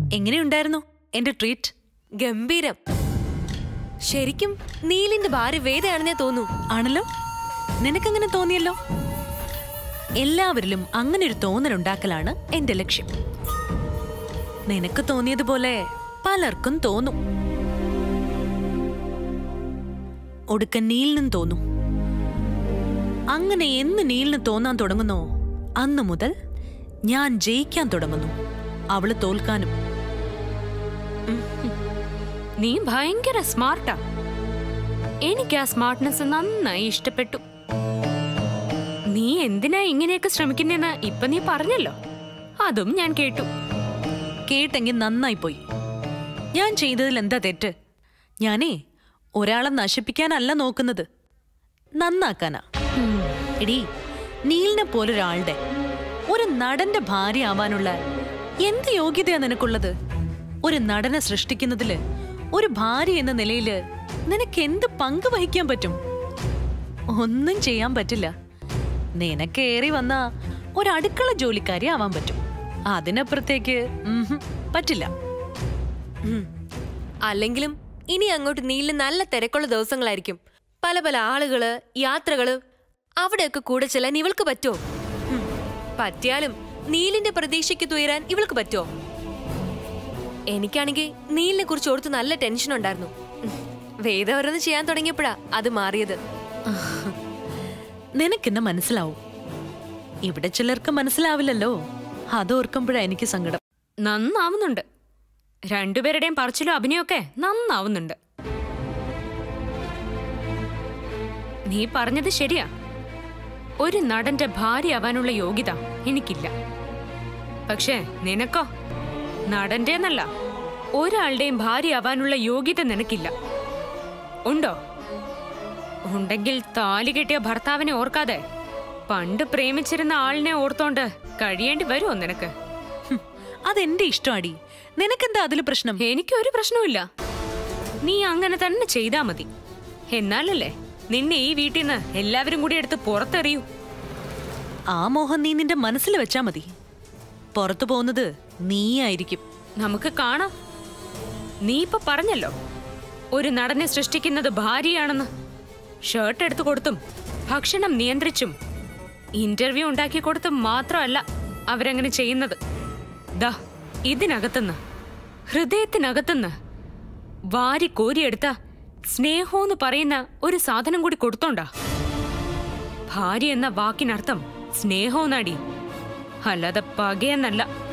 എങ്ങനെയുണ്ടായിരുന്നു എന്റെ ട്രീറ്റ് ഗംഭീരം ശരിക്കും നീലിന്റെ ഭാര്യ വേദയാണെന്നേ തോന്നൂ ആണല്ലോ നിനക്കങ്ങനെ തോന്നിയല്ലോ എല്ലാവരിലും അങ്ങനെ ഒരു തോന്നലുണ്ടാക്കലാണ് എന്റെ ലക്ഷ്യം നിനക്ക് തോന്നിയതുപോലെ പലർക്കും തോന്നും ഒടുക്ക നീലിനും തോന്നും അങ്ങനെ എന്ന് നീലിന് തോന്നാൻ തുടങ്ങുന്നോ അന്നു മുതൽ ഞാൻ ജയിക്കാൻ തുടങ്ങുന്നു അവള് തോൽക്കാനും നീ ഭയങ്കര സ്മാർട്ടാ എനിക്ക് ആ സ്മാർട്ട്നെസ് നന്നായി ഇഷ്ടപ്പെട്ടു നീ എന്തിനാ ഇങ്ങനെയൊക്കെ ശ്രമിക്കുന്നെന്ന് ഇപ്പൊ നീ പറഞ്ഞല്ലോ അതും ഞാൻ കേട്ടു കേട്ടെങ്കിൽ നന്നായി പോയി ഞാൻ ചെയ്തതിൽ എന്താ തെറ്റ് ഞാനേ ഒരാളെ നശിപ്പിക്കാനല്ല നോക്കുന്നത് നന്നാക്കാനാ എടീ നീലിനെ പോലൊരാളുടെ ഒരു നടന്റെ ഭാര്യ ആവാനുള്ള എന്ത് യോഗ്യതയാ നിനക്കുള്ളത് ഒരു നടനെ സൃഷ്ടിക്കുന്നതില് ഒരു ഭാര്യ എന്ന നിലയില് നിനക്ക് എന്ത് പങ്ക് വഹിക്കാൻ പറ്റും ഒന്നും ചെയ്യാൻ പറ്റില്ല നിനക്കേറി വന്ന ഒരു അടുക്കള ജോലിക്കാരി ആവാൻ പറ്റും അതിനപ്പുറത്തേക്ക് ഉംഹും, പറ്റില്ല ഉം. അല്ലെങ്കിലും ഇനി അങ്ങോട്ട് നീലിന് നല്ല തിരക്കുള്ള ദിവസങ്ങളായിരിക്കും പല പല ആളുകള് യാത്രകള് അവിടെയൊക്കെ കൂടെ ചെല്ലാൻ ഇവൾക്ക് പറ്റോ ഉം. പറ്റിയാലും നീലിന്റെ പ്രതീക്ഷയ്ക്ക് തുയരാൻ ഇവൾക്ക് പറ്റോ എനിക്കാണെങ്കിൽ നീലിനെ കുറിച്ച് ഓർത്ത് നല്ല ടെൻഷൻ ഉണ്ടായിരുന്നു ഉം. വേദ ഓരോന്ന് ചെയ്യാൻ തുടങ്ങിയപ്പോഴാ അത് മാറിയത് നിനക്കെന്നെ മനസ്സിലാവും ഇവിടെ ചിലർക്ക് മനസ്സിലാവില്ലല്ലോ അതോർക്കുമ്പോഴാ എനിക്ക് സങ്കടം നന്നാവുന്നുണ്ട് രണ്ടുപേരുടെയും പറച്ചിലും അഭിനയൊക്കെ നന്നാവുന്നുണ്ട് നീ പറഞ്ഞത് ശരിയാ ഒരു നടന്റെ ഭാര്യ ആവാനുള്ള യോഗ്യത എനിക്കില്ല പക്ഷേ നിനക്കോ നടന്റെ എന്നല്ല ഒരാളുടെയും ഭാര്യ ആവാനുള്ള യോഗ്യത നിനക്കില്ല ഉണ്ടോ ഉണ്ടെങ്കിൽ താലി കെട്ടിയ ഭർത്താവിനെ ഓർക്കാതെ പണ്ട് പ്രേമിച്ചിരുന്ന ആളിനെ ഓർത്തോണ്ട് കഴിയേണ്ടി വരുമോ നിനക്ക് ഹും, അതെന്റെ ഇഷ്ടമാടി നിനക്കെന്താ അതില് പ്രശ്നം എനിക്കൊരു പ്രശ്നവുമില്ല നീ അങ്ങനെ തന്നെ ചെയ്താ മതി എന്നാലല്ലേ നിന്നെ ഈ വീട്ടിൽ നിന്ന് എല്ലാവരും കൂടി എടുത്ത് പുറത്തെറിയൂ ആ മോഹം നീ നിന്റെ മനസ്സിൽ വെച്ചാ മതി പുറത്തു പോകുന്നത് നീയായിരിക്കും നമുക്ക് കാണാം നീ ഇപ്പൊ പറഞ്ഞല്ലോ ഒരു നടനെ സൃഷ്ടിക്കുന്നത് ഭാര്യയാണെന്ന് ഷർട്ട് എടുത്തു കൊടുത്തും ഭക്ഷണം നിയന്ത്രിച്ചും ഇന്റർവ്യൂ ഉണ്ടാക്കി കൊടുത്തും മാത്രമല്ല അവരങ്ങനെ ചെയ്യുന്നത് ദാ ഇതിനകത്തുനിന്ന് ഹൃദയത്തിനകത്തുനിന്ന് വാരി കോരിയെടുത്ത സ്നേഹോന്ന് പറയുന്ന ഒരു സാധനം കൂടി കൊടുത്തോണ്ടാ ഭാര്യ എന്ന വാക്കിനർത്ഥം സ്നേഹോന്നാടി അല്ലാതെ പകയെന്നല്ല